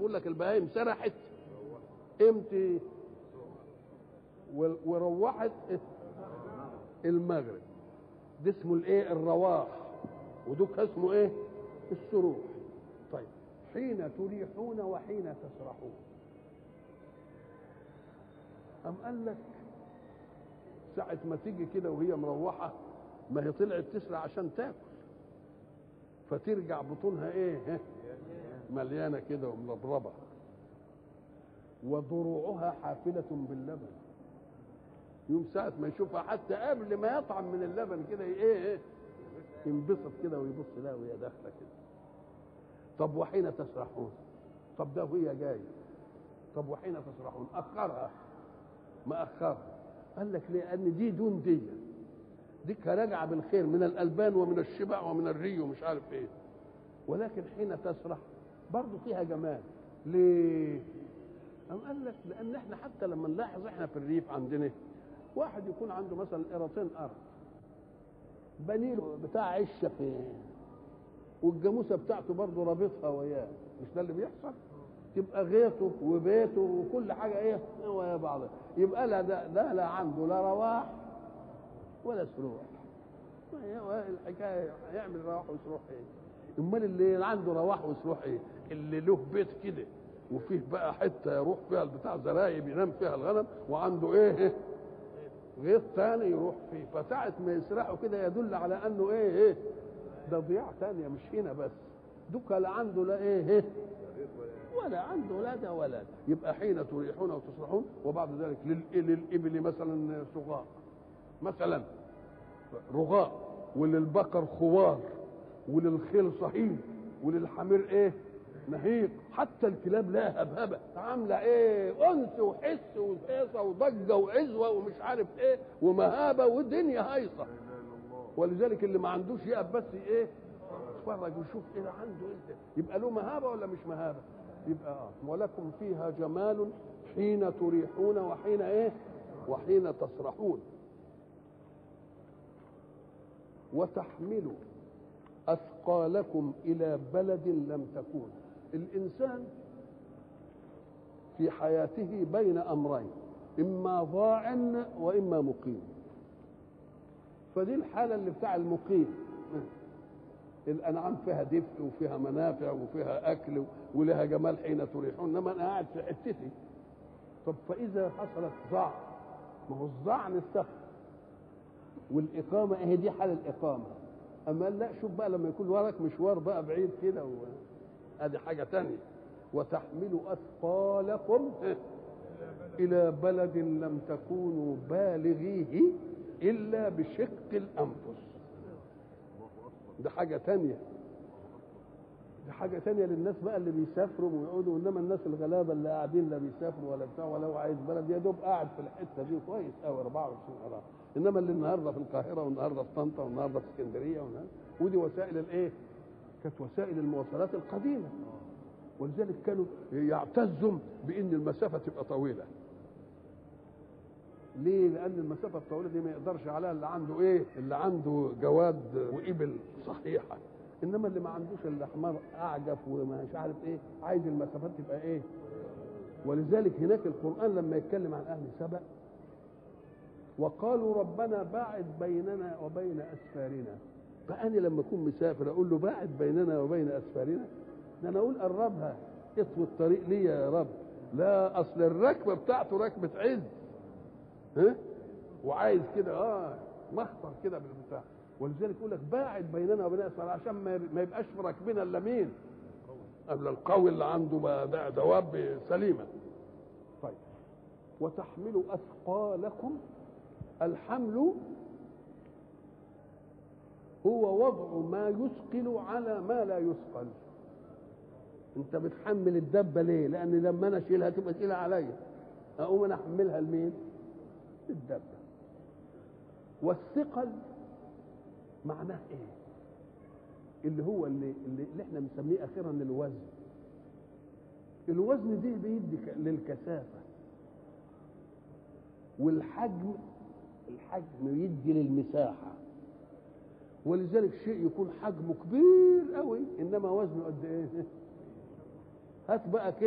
يقول لك البهايم سرحت امتى وروحت المغرب ده اسمه الايه الرواح ودوك اسمه ايه السروح طيب حين تريحون وحين تسرحون أم قال لك ساعة ما تيجي كده وهي مروحة ما هي طلعت تسرع عشان تاكل فترجع بطونها ايه مليانة كده ومربربة وضروعها حافلة باللبن يوم ساعة ما يشوفها حتى قبل ما يطعم من اللبن كده ايه ايه ينبسط كده ويبص لها وهي داخلة كده طب وحين تسرحون طب ده وهي جاية طب وحين تسرحون أخرها ما أخرها قال لك لأن دي دون دي ديك راجعة بالخير من الألبان ومن الشبع ومن الري ومش عارف إيه ولكن حين تسرح برضه فيها جمال ليه؟ أم قال لك لأن إحنا حتى لما نلاحظ إحنا في الريف عندنا واحد يكون عنده مثلا قيراطين أرض بنيله بتاع عشة فين والجاموسة بتاعته برضه رابطها وياه مش ده اللي بيحصل؟ تبقى غيطه وبيته وكل حاجة إيه ويا بعضها يبقى لا ده, ده لا عنده لا رواح ولا سروح الحكايه هيعمل رواح وسروح ايه امال اللي عنده رواح وسروح ايه اللي له بيت كده وفيه بقى حته يروح فيها بتاع زرايب ينام فيها الغنم وعنده ايه غيط تاني يروح فيه فساعة ما يسرحوا كده يدل على انه ايه ايه ده ضياع تانية مش هنا بس دوكا لا عنده لا ايه, إيه ولا عنده لا ده ولا ده يبقى حين تريحون وتسرحون وبعد ذلك للإبل مثلا صغار مثلا رغاء وللبقر خوار وللخيل صهيل وللحمير ايه نهيق حتى الكلاب لها هبهبه عامله ايه انس وحس وهيصه وضجه وعزوه ومش عارف ايه ومهابه والدنيا هايصه ولذلك اللي ما عندوش يقف بس ايه يتفرج ويشوف ايه ده عنده ايه يبقى له مهابه ولا مش مهابه يبقى اه ولكم فيها جمال حين تريحون وحين ايه وحين تسرحون وتحملوا اثقالكم الى بلد لم تكون الانسان في حياته بين امرين اما ضاع واما مقيم فدي الحاله اللي بتاع المقيم الانعام فيها دفء وفيها منافع وفيها اكل ولها جمال حين تريحون انما انا قاعد في حتتي طب فاذا حصلت ضاع ما هو الضاع السفر والاقامه اهي دي حال الاقامه اما لا شوف بقى لما يكون وراك مشوار بقى بعيد كده و... ادي حاجه تانية وتحملوا اثقالكم الى بلد لم تكونوا بالغيه الا بشق الانفس ده حاجه تانية دي حاجة تانية للناس بقى اللي بيسافروا ويقعدوا انما الناس الغلابة اللي قاعدين لا بيسافروا ولا بتاع ولا هو عايز بلد يا دوب قاعد في الحتة دي كويس قوي 24 قرار انما اللي النهارده في القاهرة والنهارده في طنطا والنهارده في اسكندرية ودي وسائل الايه؟ كانت وسائل المواصلات القديمة ولذلك كانوا يعتزوا بان المسافة تبقى طويلة ليه؟ لأن المسافة الطويلة دي ما يقدرش عليها اللي عنده إيه؟ اللي عنده جواد وإبل صحيحة انما اللي ما عندوش الا حمار اعجف ومش عارف ايه عايز المسافات تبقى ايه ولذلك هناك القران لما يتكلم عن اهل سبأ وقالوا ربنا باعد بيننا وبين اسفارنا فانا لما اكون مسافر اقول له باعد بيننا وبين اسفارنا ده انا اقول قربها اطوي الطريق ليا يا رب لا اصل الركبه بتاعته ركبه عز ها وعايز كده اه مخطر كده بالبتاع ولذلك يقول لك باعد بيننا وبين اسفل عشان ما يبقاش في راكبنا الا مين؟ قبل القوي اللي عنده دواب سليمه. طيب وتحملوا اثقالكم الحمل هو وضع ما يثقل على ما لا يثقل. انت بتحمل الدبه ليه؟ لان لما انا اشيلها تبقى تقيله عليا. اقوم انا احملها لمين؟ للدبه. والثقل معناه ايه اللي هو اللي, اللي, اللي احنا بنسميه اخيرا الوزن الوزن دي بيدي للكثافه والحجم الحجم يدي للمساحه ولذلك شيء يكون حجمه كبير قوي انما وزنه قد ايه هات بقى كده